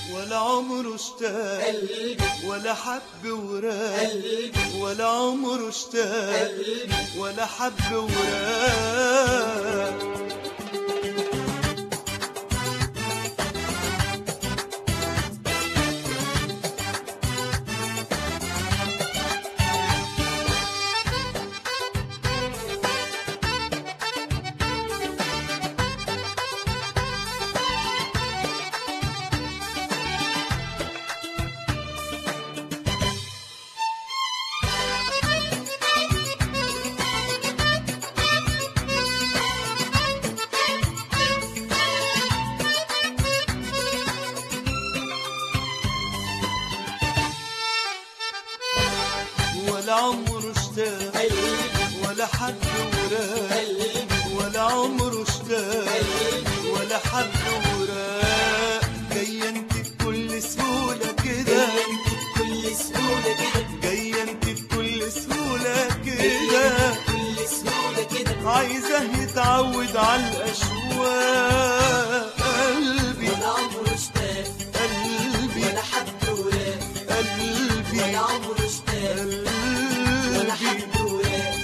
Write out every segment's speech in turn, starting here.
ولا عمره اشتاق قلبي ولا حب وراق قلبي ولا عمره اشتاق قلبي ولا حب وراق ولا عمره اشتاق قلبي ولا حب وراق قلبي ولا عمره اشتاق قلبي ولا حب وراق جاية انت بكل سهولة كده انت بكل سهولة كده جاية انت بكل سهولة كده بكل سهولة كده عايزة يتعود على الأشواق قلبي ولا عمره اشتاق قلبي ولا حد وراق قلبي ولا عمره اشتاق ولا قلبي حد وراق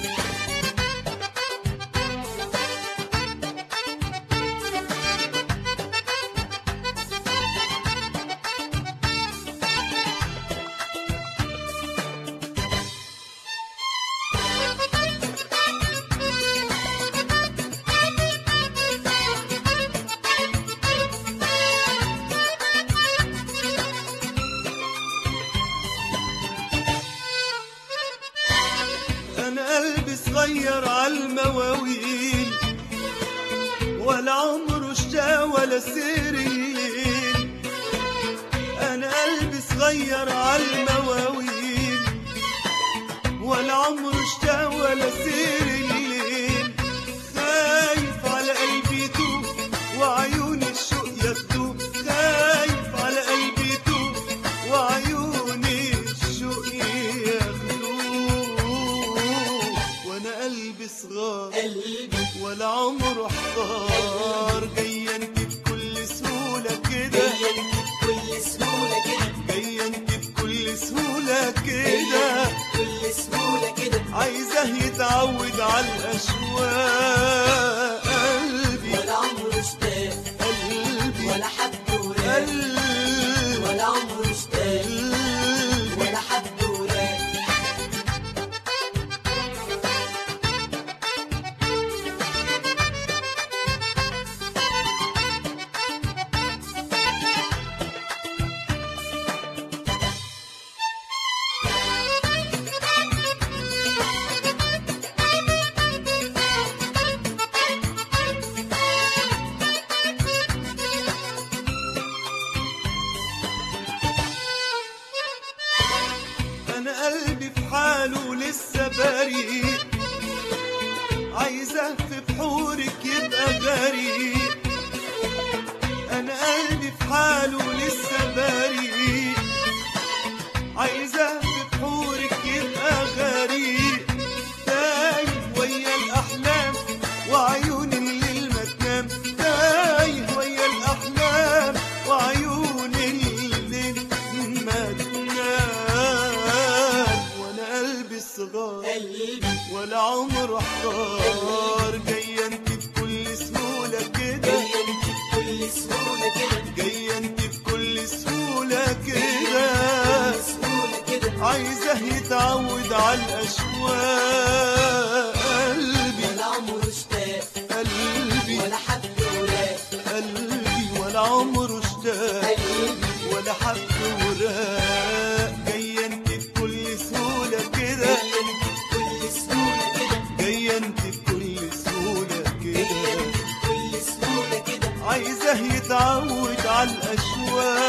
أنا قلبي صغير عالمواويل ولا عمره اشتاق ولا سير الليل أنا قلبي صغير عالمواويل ولا عمره اشتاق ولا سير الليل خايف على قلبي يتوب وعيون الشوق ياخدوه خايف على قلبي يتوب وعيون الشوق ياخدوه وانا قلبي صغار قلبي ولا عمره احتار جاية انت بكل سهولة كده جاية انت بكل سهولة كده جاية انت بكل سهولة كده بكل سهولة كده عايزه يتعود على الاشواق قلبي ولا عمره اشتاق قلبي ولا حد وراق قلبي ولا عمره اشتاق قلبي ولا حد وراق انا قلبي في حاله لسه بريء عايزه في بحورك يبقى غريب انا قلبي في حاله لسه بريء عايزه في بحورك يبقى غريب تايه ويا الاحلام وعيون الليل ما تنام تايه ويا الاحلام وعيون الليل ما تنام وانا قلبي صغار قلبي ولا عمره احتار جايه انت بكل سهوله كده جاية انت بكل سهولة كده جايه انت بكل سهوله كده بكل سهولة كده عايزه يتعود على الاشواق قلبي ولا عمره اشتاق قلبي ولا حد وراق قلبي ولا عمره اشتاق قلبي ولا حب وراق جايه انت بكل سهوله كده جاية انت بكل سهولة كده جايه انت بكل سهوله جاية كده انت بكل سهولة كده عايزه يتعود على الاشواق